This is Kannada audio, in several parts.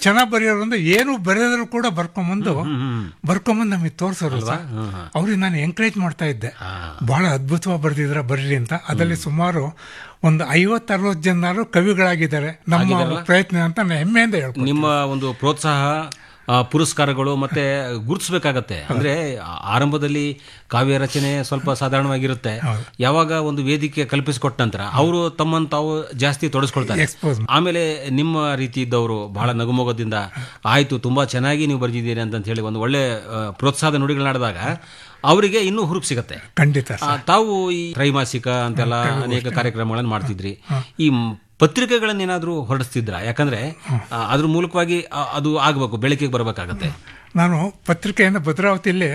ಚೆನ್ನಾಗಿ ಬರೆಯೋರು ಅಂದ್ರೆ ಏನು ಬರೆಯೋದ್ರು ಕೂಡ ಬರ್ಕೊಂಬಂದು ಬರ್ಕೊಂಬಂದು ನಮಗೆ ತೋರಿಸೋರು ಸರ್ ಅವ್ರಿಗೆ ನಾನು ಎಂಕರೇಜ್ ಮಾಡ್ತಾ ಇದ್ದೆ ಬಹಳ ಅದ್ಭುತವಾಗಿ ಬರೆದಿದ್ರ ಬರ್ರಿ ಅಂತ ಅದರಲ್ಲಿ ಸುಮಾರು ಒಂದು ಐವತ್ತು ಅರವತ್ತು ಜನರು ಕವಿಗಳಾಗಿದ್ದಾರೆ ನಮ್ಮ ಪ್ರಯತ್ನ ಅಂತ ನಾನು ಹೆಮ್ಮೆಯಿಂದ ಹೇಳ್ತೀನಿ ನಿಮ್ಮ ಒಂದು ಪ್ರೋತ್ಸಾಹ ಆ, ಪುರಸ್ಕಾರಗಳು ಮತ್ತೆ ಗುರುತಿಸ್ಬೇಕಾಗತ್ತೆ ಅಂದ್ರೆ ಆ- ಆರಂಭದಲ್ಲಿ ಕಾವ್ಯ ರಚನೆ ಸ್ವಲ್ಪ ಸಾಧಾರಣವಾಗಿರುತ್ತೆ ಯಾವಾಗ ಒಂದು ವೇದಿಕೆ ಕಲ್ಪಿಸಿಕೊಟ್ಟ ನಂತರ ಅವರು ತಮ್ಮನ್ನು ತಾವು ಜಾಸ್ತಿ ತೊಡಸ್ಕೊಳ್ತಾರೆ ಎಕ್ಸ್ಪೋಸ್ ಆಮೇಲೆ ನಿಮ್ಮ ರೀತಿ ಇದ್ದವರು ಬಹಳ ನಗುಮೊಗದಿಂದ ಆಯ್ತು ತುಂಬಾ ಚೆನ್ನಾಗಿ ನೀವು ಬರೆದಿದ್ದೀರಿ ಅಂತ ಹೇಳಿ ಒಂದು ಒಳ್ಳೆ ಆ, ಪ್ರೋತ್ಸಾಹದ ನುಡಿಗಳನ್ನಾಡಿದಾಗ ಅವರಿಗೆ ಇನ್ನೂ ಹುರುಪು ಸಿಗತ್ತೆ ಖಂಡಿತ ಆ, ತಾವು ಈ ತ್ರೈಮಾಸಿಕ ಅಂತೆಲ್ಲ ಅನೇಕ ಕಾರ್ಯಕ್ರಮಗಳನ್ನು ಮಾಡ್ತಿದ್ರಿ ಈ ಮ್- ಪತ್ರಿಕೆಗಳನ್ನೇನಾದ್ರೂ ಹೊರಡಿಸ್ತಿದ್ರ ಯಾಕಂದ್ರೆ ಆ, ಅದ್ರ ಮೂಲಕವಾಗಿ ಆ, ಅದು ಆಗ್ಬೇಕು ಬೆಳಕಿಗೆ ಬರಬೇಕಾಗತ್ತೆ ನಾನು ಪತ್ರಿಕೆಯಿಂದ ಭದ್ರಾವತಿಯಲ್ಲಿ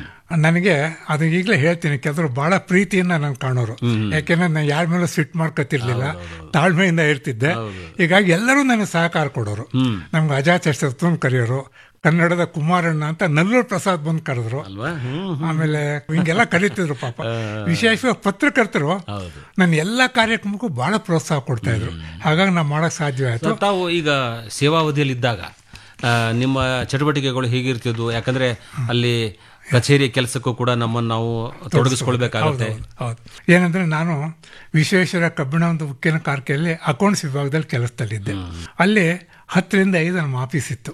ನನಗೆ ಅದು ಈಗಲೇ ಹೇಳ್ತೀನಿ ಕೆಲವರು ಬಹಳ ಪ್ರೀತಿಯಿಂದ ನಾನು ಕಾಣೋರು ಯಾಕೆಂದ್ರೆ ನಾನು ಯಾರ ಮೇಲೂ ಸಿಟ್ ಮಾಡ್ಕೊತಿರ್ಲಿಲ್ಲ ತಾಳ್ಮೆಯಿಂದ ಇರ್ತಿದ್ದೆ ಹೀಗಾಗಿ ಎಲ್ಲರೂ ನನಗೆ ಸಹಕಾರ ಕೊಡೋರು ನಮ್ಗೆ ಅಜಾತ್ ಶಸ್ತ್ರತ್ವನ್ ಕರೆಯೋರು ಕನ್ನಡದ ಕುಮಾರಣ್ಣ ಅಂತ ನಲ್ಲೂರು ಪ್ರಸಾದ್ ಬಂದು ಕರೆದ್ರು ಅಲ್ವಾ ಹ್ಮ್ ಆಮೇಲೆ ಹಿಂಗೆಲ್ಲ ಕರೀತಿದ್ರು ಪಾಪ ವಿಶೇಷವಾಗಿ ಪತ್ರಕರ್ತರು ನನ್ನ ಎಲ್ಲ ಕಾರ್ಯಕ್ರಮಕ್ಕೂ ಬಹಳ ಪ್ರೋತ್ಸಾಹ ಕೊಡ್ತಾ ಇದ್ರು ಹಾಗಾಗಿ ನಾವು ಮಾಡಕ್ ಸಾಧ್ಯ ಆಯ್ತು ಸೊ ತಾವು ಈಗ ಸೇವಾವಧಿಯಲ್ಲಿದ್ದಾಗ ಆ, ನಿಮ್ಮ ಚಟುವಟಿಕೆಗಳು ಹೇಗಿರ್ತಿದ್ವು ಯಾಕಂದ್ರೆ ಅಲ್ಲಿ ಕಚೇರಿ ಕೆಲಸಕ್ಕೂ ಕೂಡ ನಮ್ಮನ್ನು ನಾವು ತೊಡಗಿಸ್ಕೊಳ್ಬೇಕಾಗತ್ತೆ ಹೌದು ಏನಂದ್ರೆ ನಾನು ವಿಶ್ವೇಶ್ವರ ಕಬ್ಬಿಣ ಒಂದು ಉಕ್ಕಿನ ಕಾರ್ಖೆಯಲ್ಲಿ ಅಕೌಂಟ್ಸ್ ವಿಭಾಗದಲ್ಲಿ ಕೆಲಸದಲ್ಲಿದ್ದೆ ಅಲ್ಲಿ ಹತ್ತರಿಂದ ಐದು ನಮ್ಮ ಆಫೀಸ್ ಇತ್ತು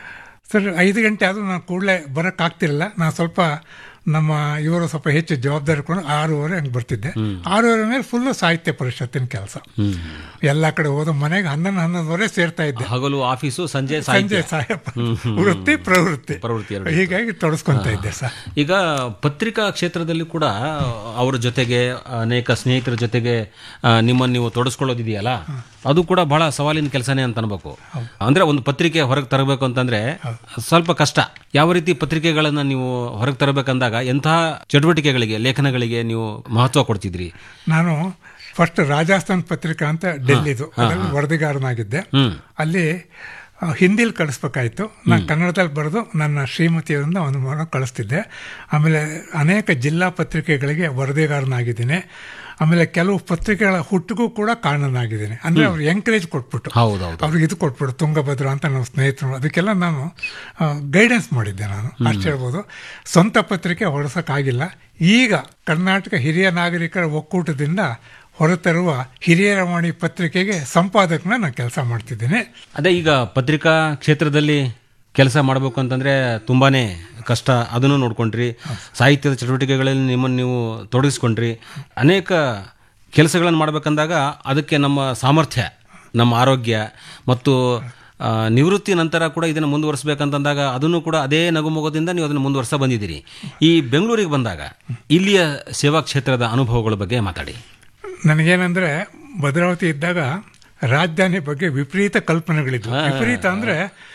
ಸರ್ ಐದು ಗಂಟೆ ಆದರೂ ನಾನು ಕೂಡಲೇ ಬರೋಕ್ಕಾಗ್ತಿರಲಿಲ್ಲ ನಾನು ಸ್ವಲ್ಪ ನಮ್ಮ ಇವರು ಸ್ವಲ್ಪ ಹೆಚ್ಚು ಜವಾಬ್ದಾರಿ ಕೊಂಡು ಆರೂವರೆ ಹಂಗೆ ಬರ್ತಿದ್ದೆ ಆರೂವರೆ ಮೇಲೆ ಫುಲ್ಲು ಸಾಹಿತ್ಯ ಪರಿಷತ್ತಿನ ಕೆಲಸ ಎಲ್ಲ ಕಡೆ ಹೋದ ಮನೆಗೆ ಹನ್ನೊಂದು ಹನ್ನೊಂದುವರೆ ಸೇರ್ತಾ ಇದ್ದೆ ಹಗಲು ಆಫೀಸು ಸಂಜೆ ಸಂಜೆ ಸಾಹಿತ್ಯ ಸಾಯ ವೃತ್ತಿ ಪ್ರವೃತ್ತಿ ಪ್ರವೃತ್ತಿ ಎರಡು ಹೀಗಾಗಿ ತೊಡಸ್ಕೊಂತ ಇದ್ದೆ ಸರ್ ಈಗ ಪತ್ರಿಕಾ ಕ್ಷೇತ್ರದಲ್ಲಿ ಕೂಡ ಅವರ ಜೊತೆಗೆ ಅನೇಕ ಸ್ನೇಹಿತರ ಜೊತೆಗೆ ಆ, ನಿಮ್ಮನ್ನು ನೀವು ತೊಡಸ್ಕೊಳ್ಳೋದಿದೆಯಲ್ಲ ಅದು ಕೂಡ ಬಹಳ ಸವಾಲಿನ ಕೆಲಸನೇ ಅಂತ ಅನ್ಬೇಕು ಅಂದ್ರೆ ಒಂದು ಪತ್ರಿಕೆ ಹೊರಗೆ ತರಬೇಕು ಅಂತಂದ್ರೆ ಸ್ವಲ್ಪ ಕಷ್ಟ ಯಾವ ರೀತಿ ಪತ್ರಿಕೆಗಳನ್ನ ನೀವು ಹೊರಗೆ ತರಬೇಕಂದಾಗ ಎಂತಹ ಚಟುವಟಿಕೆಗಳಿಗೆ ಲೇಖನಗಳಿಗೆ ನೀವು ಮಹತ್ವ ಕೊಡ್ತಿದ್ರಿ ನಾನು ಫಸ್ಟ್ ರಾಜಸ್ಥಾನ್ ಪತ್ರಿಕಾ ಅಂತ ಡೆಲ್ಲಿದು ಅದರಲ್ಲಿ ವರದಿಗಾರನಾಗಿದ್ದೆ ಅಲ್ಲಿ ಆ, ಹಿಂದಿಲಿ ಕಳಿಸ್ಬೇಕಾಯ್ತು ನಾನು ಕನ್ನಡದಲ್ಲಿ ಬರೆದು ನನ್ನ ಶ್ರೀಮತಿಯವರಿಂದ ಒಂದು ಮನ ಕಳಿಸ್ತಿದ್ದೆ ಆಮೇಲೆ ಅನೇಕ ಜಿಲ್ಲಾ ಪತ್ರಿಕೆಗಳಿಗೆ ವರದಿಗಾರನಾಗಿದ್ದೀನಿ ಆಮೇಲೆ ಕೆಲವು ಪತ್ರಿಕೆಗಳ ಹುಟ್ಟಿಗೂ ಕೂಡ ಕಾರಣನಾಗಿದ್ದೀನಿ ಅಂದ್ರೆ ಅವ್ರು ಎಂಕರೇಜ್ ಕೊಟ್ಬಿಟ್ಟು ಹೌದೌದು ಅವ್ರಿಗೆ ಇದು ಕೊಟ್ಬಿಡು ತುಂಗಭದ್ರ ಅಂತ ನಮ್ಮ ಸ್ನೇಹಿತರು ಅದಕ್ಕೆಲ್ಲ ನಾನು ಗೈಡೆನ್ಸ್ ಮಾಡಿದ್ದೆ ನಾನು ಅಷ್ಟು ಹೇಳ್ಬೋದು ಸ್ವಂತ ಪತ್ರಿಕೆ ಹೊರಸಕ್ಕಾಗಿಲ್ಲ ಈಗ ಕರ್ನಾಟಕ ಹಿರಿಯ ನಾಗರಿಕರ ಒಕ್ಕೂಟದಿಂದ ಹೊರತರುವ ಹಿರಿಯರವಾಣಿ ಪತ್ರಿಕೆಗೆ ಸಂಪಾದಕನ ನಾನು ಕೆಲಸ ಮಾಡ್ತಿದ್ದೀನಿ ಅದೇ ಈಗ ಪತ್ರಿಕಾ ಕ್ಷೇತ್ರದಲ್ಲಿ ಕೆಲಸ ಮಾಡಬೇಕು ಅಂತಂದ್ರೆ ತುಂಬಾನೇ ಕಷ್ಟ ಅದನ್ನು ನೋಡ್ಕೊಂಡ್ರಿ ಸಾಹಿತ್ಯದ ಚಟುವಟಿಕೆಗಳಲ್ಲಿ ನಿಮ್ಮನ್ನು ನೀವು ತೊಡಗಿಸ್ಕೊಂಡ್ರಿ ಅನೇಕ ಕೆಲಸಗಳನ್ನು ಮಾಡ್ಬೇಕಂದಾಗ ಅದಕ್ಕೆ ನಮ್ಮ ಸಾಮರ್ಥ್ಯ ನಮ್ಮ ಆರೋಗ್ಯ ಮತ್ತು ಆ, ನಿವೃತ್ತಿ ನಂತರ ಕೂಡ ಇದನ್ನು ಮುಂದುವರಿಸಬೇಕಂತಂದಾಗ ಅದನ್ನು ಕೂಡ ಅದೇ ನಗುಮೊಗದಿಂದ ನೀವು ಅದನ್ನು ಮುಂದುವರ್ಸ ಬಂದಿದ್ದೀರಿ ಈ ಬೆಂಗಳೂರಿಗೆ ಬಂದಾಗ ಇಲ್ಲಿಯ ಸೇವಾ ಕ್ಷೇತ್ರದ ಅನುಭವಗಳ ಬಗ್ಗೆ ಮಾತಾಡಿ ನನಗೇನಂದ್ರೆ ಭದ್ರಾವತಿ ಇದ್ದಾಗ ರಾಜಧಾನಿ ಬಗ್ಗೆ ವಿಪರೀತ ಕಲ್ಪನೆಗಳಿದ್ವು ವಿಪರೀತ ಅಂದ್ರೆ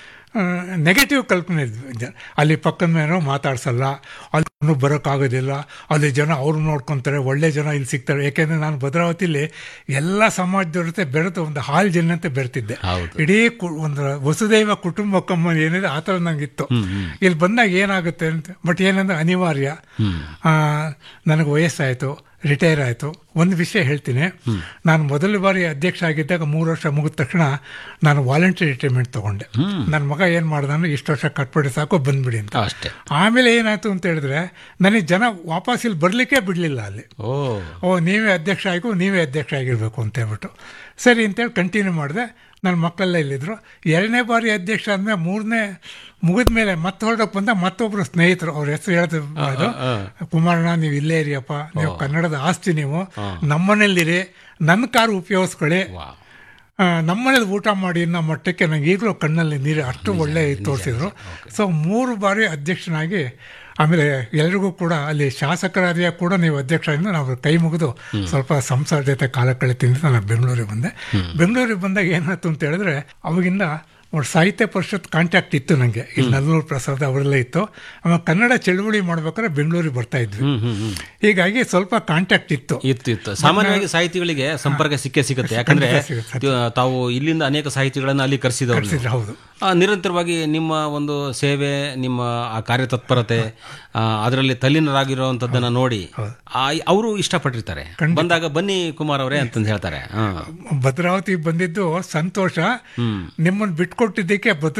ನೆಗೆಟಿವ್ ಕಲ್ಪನೆ ಇದ್ವು ಜ- ಅಲ್ಲಿ ಪಕ್ಕದ ಮೇಲೆ ಮಾತಾಡ್ಸಲ್ಲ ಅಲ್ಲಿ ಬರೋಕ್ಕಾಗೋದಿಲ್ಲ ಅಲ್ಲಿ ಜನ ಅವ್ರು ನೋಡ್ಕೊಂತಾರೆ ಒಳ್ಳೆ ಜನ ಇಲ್ಲಿ ಸಿಗ್ತಾರೆ ಯಾಕೆಂದ್ರೆ ನಾನು ಭದ್ರಾವತಿಲಿ ಎಲ್ಲ ಸಮಾಜದ ಜೊತೆ ಬೆರೆತು ಒಂದು ಹಾಲ್ ಜನಂತೆ ಬೆರೆತಿದ್ದೆ ಹೌದು. ಇಡೀ ಕು- ಒಂದು ವಸುದೈವ ಕುಟುಂಬಕ್ಕಮ್ಮ ಏನಿದೆ ಆ ಥರ ನಂಗಿತ್ತು ಇಲ್ಲಿ ಬಂದಾಗ ಏನಾಗುತ್ತೆ ಅಂತ ಬಟ್ ಏನಂದ್ರೆ ಅನಿವಾರ್ಯ ಆ, ನನಗೆ ವಯಸ್ಸಾಯಿತು ರಿಟೈರ್ ಆಯಿತು ಒಂದು ವಿಷಯ ಹೇಳ್ತೀನಿ ನಾನು ಮೊದಲ ಬಾರಿ ಅಧ್ಯಕ್ಷ ಆಗಿದ್ದಾಗ ಮೂರು ವರ್ಷ ಮುಗಿದ ತಕ್ಷಣ ನಾನು ವಾಲಂಟರಿ ರಿಟೈರ್ಮೆಂಟ್ ತಗೊಂಡೆ ನನ್ನ ಮಗ ಏನು ಮಾಡ್ದಾನು ಇಷ್ಟು ವರ್ಷ ಕಟ್ಬಿಡಿ ಸಾಕು ಬಂದ್ಬಿಡಿ ಅಂತ ಅಷ್ಟೇ ಆಮೇಲೆ ಏನಾಯ್ತು ಅಂತ ಹೇಳಿದ್ರೆ ನನಗೆ ಜನ ವಾಪಸ್ ಇಲ್ಲಿ ಬರಲಿಕ್ಕೆ ಬಿಡಲಿಲ್ಲ ಅಲ್ಲಿ ಓ ಓ ನೀವೇ ಅಧ್ಯಕ್ಷ ಆಗು ನೀವೇ ಅಧ್ಯಕ್ಷ ಆಗಿರ್ಬೇಕು ಅಂತ ಹೇಳ್ಬಿಟ್ಟು ಸರಿ ಅಂತೇಳಿ ಕಂಟಿನ್ಯೂ ಮಾಡಿದೆ ನನ್ನ ಮಕ್ಕಳೆಲ್ಲ ಇಲ್ಲಿದ್ರು ಎರಡನೇ ಬಾರಿ ಅಧ್ಯಕ್ಷ ಆದ್ಮೇಲೆ ಮೂರನೇ ಮುಗಿದ ಮೇಲೆ ಮತ್ತೆ ಹೊರಡಕ್ಕೆ ಬಂದ ಮತ್ತೊಬ್ರು ಸ್ನೇಹಿತರು ಅವ್ರ ಹೆಸರು ಹೇಳ್ದು ಇದು ಕುಮಾರಣ್ಣ ನೀವು ಇಲ್ಲೇ ಇರಿಯಪ್ಪ ನೀವು ಕನ್ನಡದ ಆಸ್ತಿ ನೀವು ನಮ್ಮನೇಲಿರಿ ನನ್ನ ಕಾರು ಉಪಯೋಗಿಸ್ಕೊಳ್ಳಿ ವಾ ಆ, ನಮ್ಮನೇಲಿ ಊಟ ಮಾಡಿ ಅನ್ನೋ ಮಟ್ಟಕ್ಕೆ ನಂಗೆ ಈಗಲೂ ಕಣ್ಣಲ್ಲಿ ನೀರು ಅಷ್ಟು ಒಳ್ಳೆ ತೋರಿಸಿದ್ರು ಸೊ ಮೂರು ಬಾರಿ ಅಧ್ಯಕ್ಷನಾಗಿ ಆಮೇಲೆ ಎಲ್ರಿಗೂ ಕೂಡ ಅಲ್ಲಿ ಶಾಸಕರಾದಿಯ ಕೂಡ ನೀವು ಅಧ್ಯಕ್ಷ ಆಗಿದ್ದು ನಾವು ಕೈ ಮುಗಿದು ಸ್ವಲ್ಪ ಸಂಸಾರ ಜೊತೆ ಕಾಲ ಕಳಿತೀನಿ ಅಂತ ನಾನು ಬೆಂಗಳೂರಿಗೆ ಬಂದೆ ಬೆಂಗಳೂರಿಗೆ ಬಂದಾಗ ಏನಾಯ್ತು ಅಂತ ಹೇಳಿದ್ರೆ ಅವಾಗಿಂದ ಒಂದು ಸಾಹಿತ್ಯ ಪರಿಷತ್ ಕಾಂಟ್ಯಾಕ್ಟ್ ಇತ್ತು ನನಗೆ ಇಲ್ಲಿ ನಲ್ಲೂರು ಪ್ರಸಾದ್ ಅವರೆಲ್ಲ ಇತ್ತು ಆಮೇಲೆ ಕನ್ನಡ ಚಳುವಳಿ ಮಾಡ್ಬೇಕಾದ್ರೆ ಬೆಂಗಳೂರಿಗೆ ಬರ್ತಾ ಇದ್ವಿ ಹೀಗಾಗಿ ಸ್ವಲ್ಪ ಕಾಂಟ್ಯಾಕ್ಟ್ ಇತ್ತು ಇತ್ತು ಇತ್ತು ಸಾಮಾನ್ಯವಾಗಿ ಸಾಹಿತಿಗಳಿಗೆ ಸಂಪರ್ಕ ಸಿಕ್ಕೇ ಸಿಗುತ್ತೆ ಯಾಕಂದ್ರೆ ಸಿಗುತ್ತೆ. ತ- ತಾವು ಇಲ್ಲಿಂದ ಅನೇಕ ಸಾಹಿತಿಗಳನ್ನ ಅಲ್ಲಿ ಕರೆಸಿದವರು ಕರ್ಸಿದ್ರು, ಹೌದು ನಿರಂತರವಾಗಿ ನಿಮ್ಮ ಒಂದು ಸೇವೆ ನಿಮ್ಮ ಆ ಕಾರ್ಯತತ್ಪರತೆ ಆ, ಅದರಲ್ಲಿ ತಲ್ಲೀನರಾಗಿರುವಂತದ್ದನ್ನ ನೋಡಿ ಅವರು ಇಷ್ಟಪಟ್ಟಿರ್ತಾರೆ ಬಂದಾಗ ಬನ್ನಿ ಕುಮಾರ್ ಅವರೇ ಅಂತಂದು ಹೇಳ್ತಾರೆ ಹಾ ಭದ್ರಾವತಿ ಬಂದಿದ್ದು ಸಂತೋಷ ನಿಮ್ಮನ್ನು ಬಿಟ್ಕೊಟ್ಟಿದ್ದಕ್ಕೆ ಭದ್ರ